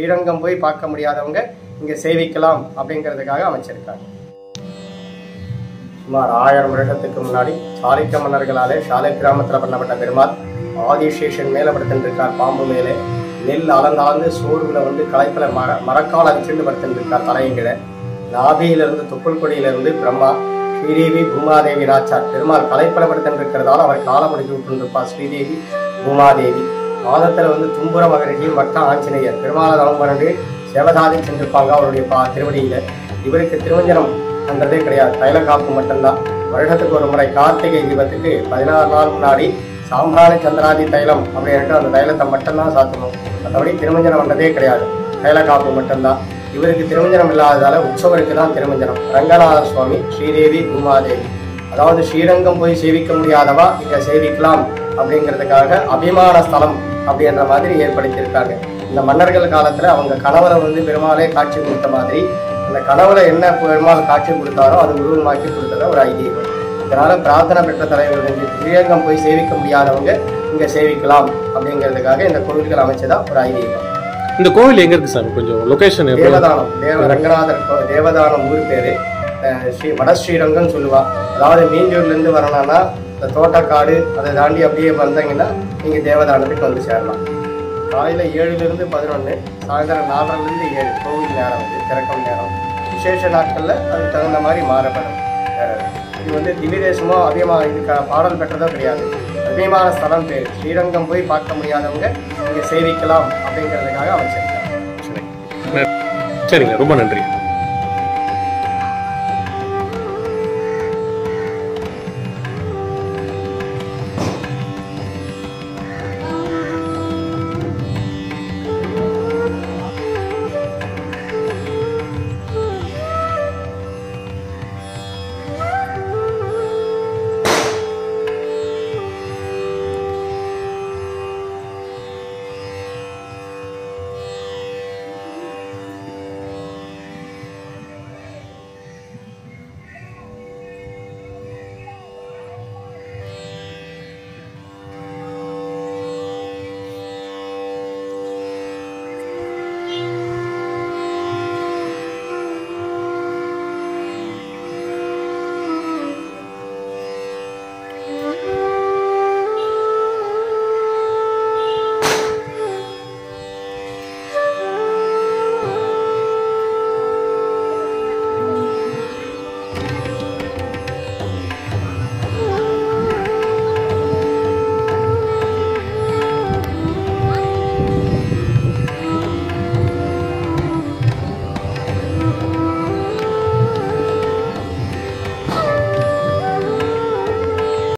ஸ்ரீரங்கம் போய் பார்க்க முடியாதவங்க இங்க சேவிக்கலாம் அப்படிங்கிறதுக்காக அமைச்சிருக்காங்க சுமார் ஆயிரம் வருடத்துக்கு முன்னாடி சாளுக்கிய மன்னர்களாலே சாலை கிராமத்துல பண்ணப்பட்ட பெருமாள் ஆதிசேஷன் மேல படுத்துருக்கார் பாம்பு மேலே நெல் அளந்தாந்து சோறுல வந்து களைப்புல மர மரக்கால வச்சுட்டு படுத்துருக்கார் தலையங்கிட நாபியிலிருந்து தொப்புள் கொடியிலிருந்து பிரம்மா ஸ்ரீதேவி பூமாதேவி நாச்சார் பெருமாள் களைப்பட படுத்துருக்கிறதால அவர் காலம் முடிச்சு விட்டுருப்பார் ஸ்ரீதேவி பூமாதேவி மாதத்துல வந்து தும்புர மகரிஷி மட்ட ஆஞ்சநேயர் பெருமாளை நலம் பண்ணி சேவதாதி சென்றிருப்பாங்க அவருடைய பா திருவடியில இவருக்கு திருவஞ்சனம் பண்றதே கிடையாது தைல காப்பு மட்டும்தான் வருடத்துக்கு ஒரு முறை கார்த்திகை தீபத்துக்கு பதினாறு நாள் முன்னாடி சாம்பிராணி சந்திராதி தைலம் அப்படின்ட்டு அந்த தைலத்தை மட்டும்தான் சாத்தணும் மற்றபடி திருமஞ்சனம் பண்றதே கிடையாது தைல காப்பு மட்டும்தான் இவருக்கு திருமஞ்சனம் இல்லாததால உற்சவருக்கு தான் திருமஞ்சனம் ரங்கநாத சுவாமி ஸ்ரீதேவி பூமாதேவி அதாவது ஸ்ரீரங்கம் போய் சேவிக்க முடியாதவா இங்க சேவிக்கலாம் அப்படிங்கிறதுக்காக அபிமான ஸ்தலம் அப்படின்ற மாதிரி ஏற்படுத்தியிருக்காங்க இந்த மன்னர்கள் காலத்துல அவங்க கணவரை வந்து பெருமாளே காட்சி கொடுத்த மாதிரி அந்த கனவுல என்ன பெருமாள் காட்சி கொடுத்தாரோ அது உருவமாக்கி கொடுத்தத ஒரு ஐதீகம் இதனால பிரார்த்தனை பெற்ற தலைவர்கள் வந்து ஸ்ரீரங்கம் போய் சேவிக்க முடியாதவங்க இங்க சேவிக்கலாம் அப்படிங்கிறதுக்காக இந்த கோவில்கள் அமைச்சதா ஒரு ஐதீகம் இந்த கோவில் எங்க இருக்கு சார் கொஞ்சம் லொகேஷன் தேவதானம் தேவ ரங்கநாதர் கோ- தேவதானம் ஊர் பேரு அஹ் ஸ்ரீ வட ஸ்ரீரங்கம் சொல்லுவா அதாவது மீஞ்சூர்ல இருந்து வரணும்னா இந்த தோட்டக்காடு அதை தாண்டி அப்படியே வந்தீங்கன்னா நீங்க தேவதானத்துக்கு வந்து சேரலாம் காலையில ஏழுல இருந்து பதினொன்று சாயந்தரம் நாலரைல இருந்து ஏழு கோவில் நேரம் வந்து திறக்கும் நேரம் விசேஷ நாட்கள்ல அதுக்கு தகுந்த மாதிரி மாறப்படும் வேற இது வந்து திவ்ய தேசமோ அதிகமா இதுக்கு பாடல் பெற்றதோ கிடையாது அதிகமான ஸ்தலம் பேர் ஸ்ரீரங்கம் போய் பார்க்க முடியாதவங்க இங்க சேவிக்கலாம் அப்படிங்கிறதுக்காக அமைச்சிருக்காங்க சரிங்க ரொம்ப நன்றி